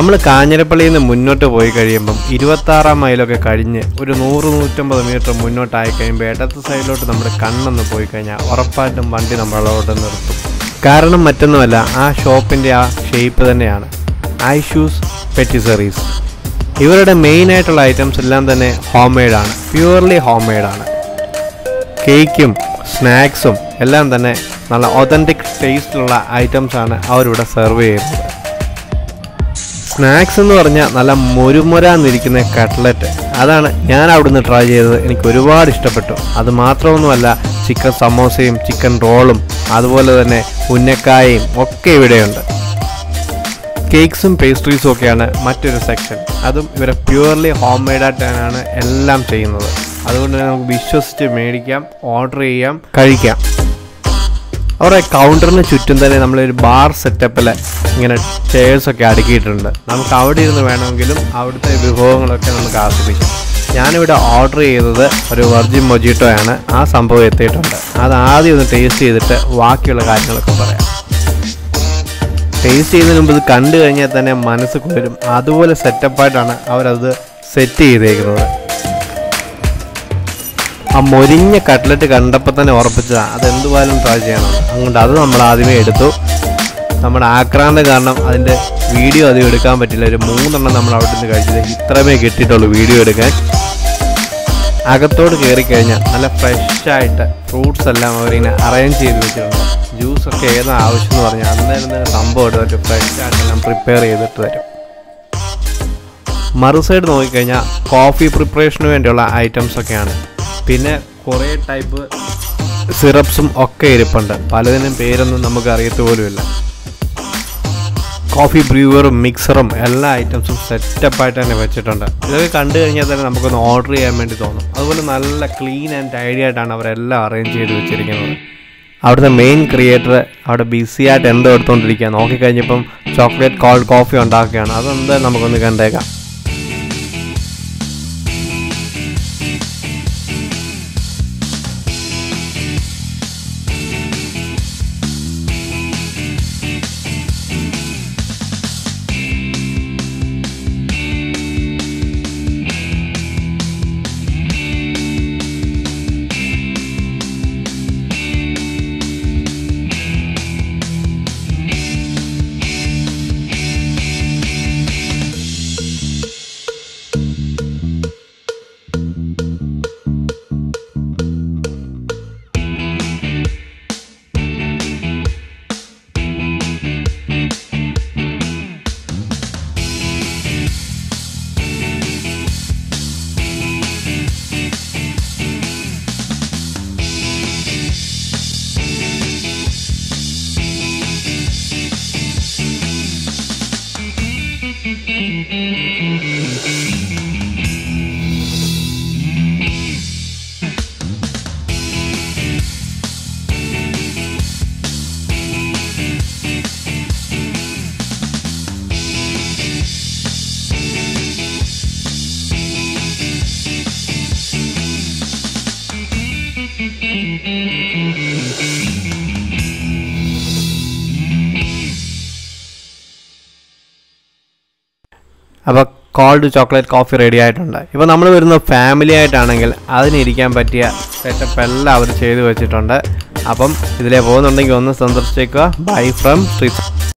നമ്മൾ കാഞ്ഞിരപ്പള്ളിയിൽ നിന്ന് മുന്നോട്ട് പോയി കഴിയുമ്പം ഇരുപത്താറാം മൈലൊക്കെ കഴിഞ്ഞ് ഒരു നൂറ് നൂറ്റമ്പത് മീറ്റർ മുന്നോട്ടായി കഴിയുമ്പോൾ ഇടത്ത് സൈഡിലോട്ട് നമ്മൾ കണ്ണൊന്ന് പോയി കഴിഞ്ഞാൽ ഉറപ്പായിട്ടും വണ്ടി നമ്മളോട് നിർത്തും കാരണം മറ്റൊന്നുമല്ല ആ ഷോപ്പിൻ്റെ ആ ഷേപ്പ് തന്നെയാണ് ഐഷൂസ് പെറ്റിസറീസ് ഇവരുടെ മെയിൻ ആയിട്ടുള്ള ഐറ്റംസ് എല്ലാം തന്നെ ഹോം മെയ്ഡാണ് പ്യുവർലി ഹോം മെയ്ഡാണ് കേക്കും സ്നാക്സും എല്ലാം തന്നെ നല്ല ഒതൻറ്റിക് ടേസ്റ്റിലുള്ള ഐറ്റംസാണ് അവരിവിടെ സെർവ് ചെയ്യുന്നത് സ്നാക്സ് എന്ന് പറഞ്ഞാൽ നല്ല മുരുമുരാന്നിരിക്കുന്ന കട്ട്ലറ്റ് അതാണ് ഞാൻ അവിടുന്ന് ട്രൈ ചെയ്തത് എനിക്ക് ഒരുപാട് ഇഷ്ടപ്പെട്ടു അത് മാത്രമൊന്നുമല്ല ചിക്കൻ സമോസയും ചിക്കൻ റോളും അതുപോലെ തന്നെ ഉന്നക്കായയും ഒക്കെ ഇവിടെയുണ്ട് കേക്ക്സും പേസ്ട്രീസും ഒക്കെയാണ് മറ്റൊരു സെക്ഷൻ അതും ഇവരെ പ്യുവർലി ഹോം മെയ്ഡായിട്ടാണ് എല്ലാം ചെയ്യുന്നത് അതുകൊണ്ട് തന്നെ നമുക്ക് വിശ്വസിച്ച് മേടിക്കാം ഓർഡർ ചെയ്യാം കഴിക്കാം അവരുടെ കൗണ്ടറിന് ചുറ്റും തന്നെ നമ്മളൊരു ബാർ സെറ്റപ്പിൽ ഇങ്ങനെ ചെയർസ് ഒക്കെ അടുക്കിയിട്ടുണ്ട് നമുക്ക് അവിടെ ഇരുന്ന് വേണമെങ്കിലും അവിടുത്തെ വിഭവങ്ങളൊക്കെ നമുക്ക് ആസ്വദിക്കാം ഞാനിവിടെ ഓർഡർ ചെയ്തത് ഒരു വെർജിൻ മൊജിറ്റോയാണ് ആ സംഭവം എത്തിയിട്ടുണ്ട് അത് ആദ്യം ഒന്ന് ടേസ്റ്റ് ചെയ്തിട്ട് ബാക്കിയുള്ള കാര്യങ്ങളൊക്കെ പറയാം ടേസ്റ്റ് ചെയ്യുന്നതിന് മുമ്പ് ഇത് കണ്ടു കഴിഞ്ഞാൽ തന്നെ മനസ്സ് കുളിരും അതുപോലെ സെറ്റപ്പായിട്ടാണ് അവരത് സെറ്റ് ചെയ്തേക്കുന്നത് ആ മൊരിഞ്ഞ കട്ട്ലറ്റ് കണ്ടപ്പോൾ തന്നെ ഉറപ്പിച്ചതാണ് അത് എന്തുപോലും ട്രൈ ചെയ്യണം അതുകൊണ്ട് അത് നമ്മൾ ആദ്യമേ എടുത്തു നമ്മുടെ ആക്രാന്തം കാരണം അതിൻ്റെ വീഡിയോ അധികം എടുക്കാൻ പറ്റില്ല ഒരു മൂന്നെണ്ണം നമ്മൾ അവിടെ നിന്ന് കഴിച്ചത് ഇത്രമേ കിട്ടിയിട്ടുള്ളൂ വീഡിയോ എടുക്കാൻ അകത്തോട് കയറി കഴിഞ്ഞാൽ നല്ല ഫ്രഷ് ആയിട്ട് ഫ്രൂട്ട്സ് എല്ലാം അവരിങ്ങനെ അറേഞ്ച് ചെയ്ത് വെച്ചിട്ടുണ്ട് ജ്യൂസ് ഒക്കെ ഏതാ ആവശ്യം എന്ന് പറഞ്ഞാൽ അന്നേരം തന്നെ സംഭവം എടുത്തിട്ട് ഫ്രഷ് ആയിട്ടെല്ലാം പ്രിപ്പയർ ചെയ്തിട്ട് തരും മറു സൈഡ് നോക്കിക്കഴിഞ്ഞാൽ കോഫി പ്രിപ്പറേഷന് വേണ്ടിയുള്ള ഐറ്റംസ് ഒക്കെയാണ് പിന്നെ കുറേ ടൈപ്പ് സിറപ്സും ഒക്കെ ഇരിപ്പുണ്ട് പലതിനും പേരൊന്നും നമുക്ക് അറിയത്ത് പോലുമില്ല കോഫി ബ്രൂവറും മിക്സറും എല്ലാ ഐറ്റംസും സെറ്റപ്പായിട്ട് തന്നെ വെച്ചിട്ടുണ്ട് ഇതൊക്കെ കണ്ടു കഴിഞ്ഞാൽ തന്നെ നമുക്കൊന്ന് ഓർഡർ ചെയ്യാൻ വേണ്ടി തോന്നും അതുപോലെ നല്ല ക്ലീൻ ആൻഡ് ടൈഡി ആയിട്ടാണ് അവരെല്ലാം അറേഞ്ച് ചെയ്ത് വെച്ചിരിക്കുന്നത് അവിടുത്തെ മെയിൻ ക്രിയേറ്റർ അവിടെ ബിസി ആയിട്ട് എന്തോ എടുത്തുകൊണ്ടിരിക്കുക നോക്കിക്കഴിഞ്ഞപ്പം ചോക്ലേറ്റ് കോൾഡ് കോഫി ഉണ്ടാക്കുകയാണ് അതെന്തായാലും നമുക്കൊന്ന് കണ്ടേക്കാം അപ്പോൾ കോൾഡ് ചോക്ലേറ്റ് കോഫി റെഡി ആയിട്ടുണ്ട് ഇപ്പോൾ നമ്മൾ വരുന്ന ഫാമിലി ആയിട്ടാണെങ്കിൽ അതിനിരിക്കാൻ പറ്റിയ സെറ്റപ്പ് എല്ലാം അവർ ചെയ്തു വെച്ചിട്ടുണ്ട് അപ്പം ഇതിലെ പോകുന്നുണ്ടെങ്കിൽ ഒന്ന് സന്ദർശിച്ചേക്കുക ബൈ ഫ്രം ശ്രീ